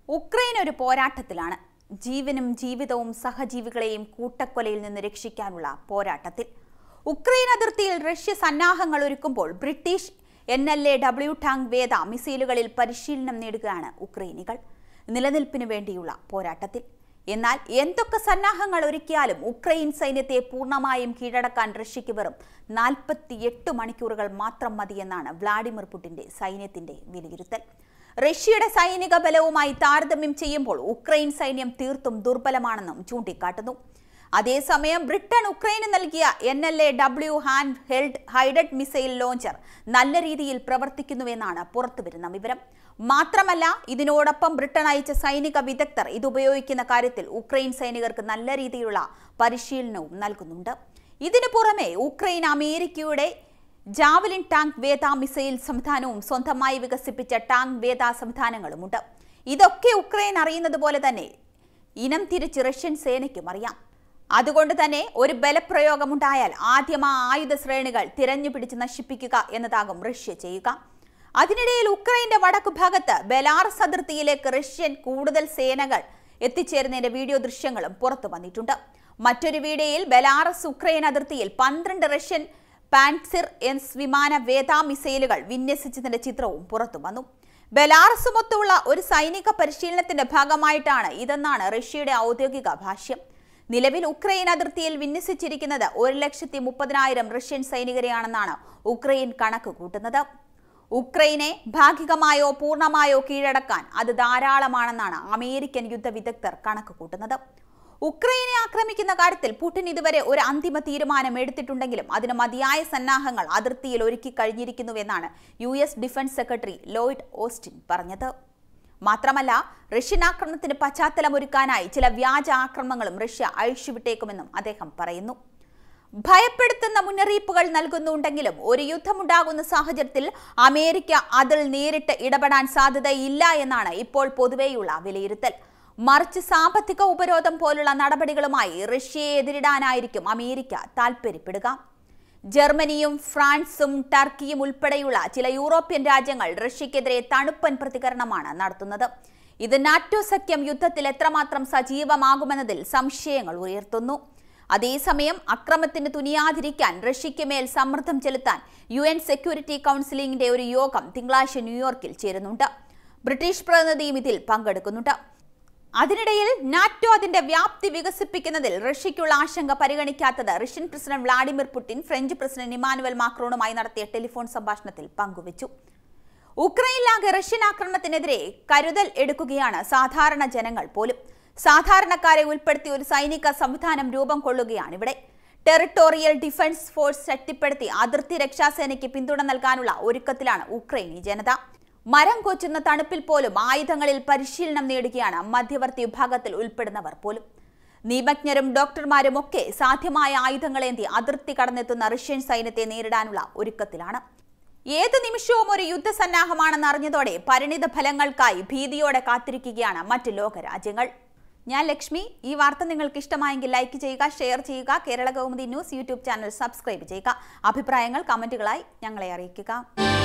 Ukraine ഒരു പോരാട്ടത്തിലാണ് ജീവനും ജീവിതവും സഹജീവികളെയും കൂട്ടക്കൊലയിൽ നിന്ന് രക്ഷിക്കാനുള്ള പോരാട്ടത്തിൽ ഉക്രൈൻ അതിർത്തിയിൽ റഷ്യ സന്നാഹങ്ങൾ ഒരുക്കുമ്പോൾ British N L A W tank വേദ മിസൈലുകളിൽ പരിശീലനം നേടുകയാണ് ഉക്രൈനികൾ നിലനിൽപ്പിന് വേണ്ടിയുള്ള പോരാട്ടത്തിൽ എന്നാൽ എന്തൊക്കെ സന്നാഹങ്ങൾ ഒരുക്കിയാലും ഉക്രൈൻ സൈന്യത്തെ പൂർണ്ണമായും കീഴടക്കാൻ റഷ്യയ്ക്ക് വെറും നാൽപ്പത്തിയെട്ട് മണിക്കൂറുകൾ മാത്രം മതിയെന്നാണ് വ്ളാഡിമിർ പുടിന്റെ സൈന്യത്തിന്റെ വിലയിരുത്തൽ റഷ്യയുടെ സൈനിക ബലവുമായി താരതമ്യം ചെയ്യുമ്പോൾ ഉക്രൈൻ സൈന്യം തീർത്തും ദുർബലമാണെന്നും ചൂണ്ടിക്കാട്ടുന്നു അതേസമയം ബ്രിട്ടൻ ഉക്രൈന് നൽകിയ N L A W hand held guided missile launcher നല്ല രീതിയിൽ പ്രവർത്തിക്കുന്നുവെന്നാണ് പുറത്തുവരുന്ന വിവരം മാത്രമല്ല ഇതിനോടൊപ്പം ബ്രിട്ടൻ അയച്ച സൈനിക വിദഗ്ധർ ഇത് ഉപയോഗിക്കുന്ന കാര്യത്തിൽ ഉക്രൈൻ സൈനികർക്ക് നല്ല രീതിയിലുള്ള പരിശീലനവും നൽകുന്നുണ്ട് ഇതിനു പുറമെ ഉക്രൈൻ അമേരിക്കയുടെ ജാവലിൻ ടാങ്ക് വേദ മിസൈൽ സംവിധാനവും സ്വന്തമായി വികസിപ്പിച്ച ടാങ്ക് വേദ സംവിധാനങ്ങളുമുണ്ട് ഇതൊക്കെ ഉക്രൈൻ അറിയുന്നത് പോലെ തന്നെ ഇനം തിരിച്ച് റഷ്യൻ സേനയ്ക്കും അറിയാം അതുകൊണ്ട് തന്നെ ഒരു ബലപ്രയോഗമുണ്ടായാൽ ആദ്യം ആ ആയുധ ശ്രേണികൾ തിരഞ്ഞുപിടിച്ച് നശിപ്പിക്കുക എന്നതാകും റഷ്യ ചെയ്യുക അതിനിടയിൽ ഉക്രൈന്റെ വടക്കു ഭാഗത്ത് ബെലാറസ് അതിർത്തിയിലേക്ക് റഷ്യൻ കൂടുതൽ സേനകൾ എത്തിച്ചേരുന്നതിന്റെ വീഡിയോ ദൃശ്യങ്ങളും പുറത്തു വന്നിട്ടുണ്ട് മറ്റൊരു വീഡിയോയിൽ ബെലാറസ് ഉക്രൈൻ അതിർത്തിയിൽ പന്ത്രണ്ട് റഷ്യൻ പാൻസിർ എൻസ് വിമാന വേദ മിസൈലുകൾ വിന്യസിച്ചതിന്റെ ചിത്രവും പുറത്തു വന്നു ബെലാറസുമൊത്തുള്ള ഒരു സൈനിക പരിശീലനത്തിന്റെ ഭാഗമായിട്ടാണ് ഇതെന്നാണ് റഷ്യയുടെ ഔദ്യോഗിക ഭാഷ്യം നിലവിൽ ഉക്രൈൻ അതിർത്തിയിൽ വിന്യസിച്ചിരിക്കുന്നത് ഒരു ലക്ഷത്തി മുപ്പതിനായിരം റഷ്യൻ സൈനികരെയാണെന്നാണ് ഉക്രൈൻ കണക്ക് കൂട്ടുന്നത് ഉക്രൈനെ ഭാഗികമായോ പൂർണ്ണമായോ കീഴടക്കാൻ അത് ധാരാളമാണെന്നാണ് അമേരിക്കൻ യുദ്ധ വിദഗ്ധർ കണക്ക് കൂട്ടുന്നത് ഉക്രൈനെ ആക്രമിക്കുന്ന കാര്യത്തിൽ പുടിൻ ഇതുവരെ ഒരു അന്തിമ തീരുമാനം എടുത്തിട്ടുണ്ടെങ്കിലും അതിന് മതിയായ സന്നാഹങ്ങൾ അതിർത്തിയിൽ ഒരുക്കി കഴിഞ്ഞിരിക്കുന്നുവെന്നാണ് U S defence secretary Lloyd Austin പറഞ്ഞത് മാത്രമല്ല റഷ്യൻ ആക്രമണത്തിന് പശ്ചാത്തലമൊരുക്കാനായി ചില വ്യാജ ആക്രമണങ്ങളും റഷ്യ അഴിച്ചുവിട്ടേക്കുമെന്നും അദ്ദേഹം പറയുന്നു ഭയപ്പെടുത്തുന്ന മുന്നറിയിപ്പുകൾ നൽകുന്നുണ്ടെങ്കിലും ഒരു യുദ്ധമുണ്ടാകുന്ന സാഹചര്യത്തിൽ അമേരിക്ക അതിൽ നേരിട്ട് ഇടപെടാൻ സാധ്യതയില്ല എന്നാണ് ഇപ്പോൾ പൊതുവെയുള്ള വിലയിരുത്തൽ മറിച്ച് സാമ്പത്തിക ഉപരോധം പോലുള്ള നടപടികളുമായി റഷ്യയെ എതിരിടാനായിരിക്കും അമേരിക്ക താൽപ്പര്യപ്പെടുക ജർമ്മനിയും ഫ്രാൻസും ടർക്കിയും ഉൾപ്പെടെയുള്ള ചില യൂറോപ്യൻ രാജ്യങ്ങൾ റഷ്യക്കെതിരെ തണുപ്പൻ പ്രതികരണമാണ് നടത്തുന്നത് ഇത് നാറ്റോ സഖ്യം യുദ്ധത്തിൽ എത്രമാത്രം സജീവമാകുമെന്നതിൽ സംശയങ്ങൾ ഉയർത്തുന്നു അതേസമയം അക്രമത്തിന് തുനിയാതിരിക്കാൻ റഷ്യയ്ക്ക് മേൽ സമ്മർദ്ദം ചെലുത്താൻ യു എൻ സെക്യൂരിറ്റി കൗൺസിലിംഗിന്റെ ഒരു യോഗം തിങ്കളാഴ്ച ന്യൂയോർക്കിൽ ചേരുന്നുണ്ട് ബ്രിട്ടീഷ് പ്രതിനിധിയും ഇതിൽ പങ്കെടുക്കുന്നുണ്ട് അതിനിടയിൽ നാറ്റോ അതിന്റെ വ്യാപ്തി വികസിപ്പിക്കുന്നതിൽ റഷ്യയ്ക്കുള്ള ആശങ്ക പരിഗണിക്കാത്തത് Russian president Vladimir Putin French president Emmanuel മാക്രോണുമായി നടത്തിയ ടെലിഫോൺ സംഭാഷണത്തിൽ പങ്കുവച്ചു ഉക്രൈനിലാകെ റഷ്യൻ ആക്രമണത്തിനെതിരെ കരുതൽ എടുക്കുകയാണ് സാധാരണ ജനങ്ങൾ പോലും സാധാരണക്കാരെ ഉൾപ്പെടുത്തി ഒരു സൈനിക സംവിധാനം രൂപം കൊള്ളുകയാണ് ഇവിടെ ടെറിട്ടോറിയൽ ഡിഫൻസ് ഫോഴ്സ് ശക്തിപ്പെടുത്തി അതിർത്തി രക്ഷാസേനയ്ക്ക് പിന്തുണ നൽകാനുള്ള ഒരുക്കത്തിലാണ് ഉക്രൈനി ജനത മരം കൊച്ചുന്ന തണുപ്പിൽ പോലും ആയുധങ്ങളിൽ പരിശീലനം നേടുകയാണ് മധ്യവർത്തി വിഭാഗത്തിൽ ഉൾപ്പെടുന്നവർ പോലും നിയമജ്ഞരും ഡോക്ടർമാരും ഒക്കെ സാധ്യമായ ആയുധങ്ങളേന്തി അതിർത്തി കടന്നെത്തുന്ന റഷ്യൻ സൈന്യത്തെ നേരിടാനുള്ള ഒരുക്കത്തിലാണ് ഏത് നിമിഷവും ഒരു യുദ്ധസന്നാഹമാണെന്ന് അറിഞ്ഞതോടെ പരിണിത ഫലങ്ങൾക്കായി ഭീതിയോടെ കാത്തിരിക്കുകയാണ് മറ്റ് ലോകരാജ്യങ്ങൾ ഞാൻ ലക്ഷ്മി ഈ വാർത്ത നിങ്ങൾക്ക് ഇഷ്ടമായെങ്കിൽ ലൈക്ക് ചെയ്യുക ഷെയർ ചെയ്യുക Kerala Kaumudi news YouTube channel subscribe ചെയ്യുക അഭിപ്രായങ്ങൾ കമന്റുകളായി ഞങ്ങളെ അറിയിക്കുക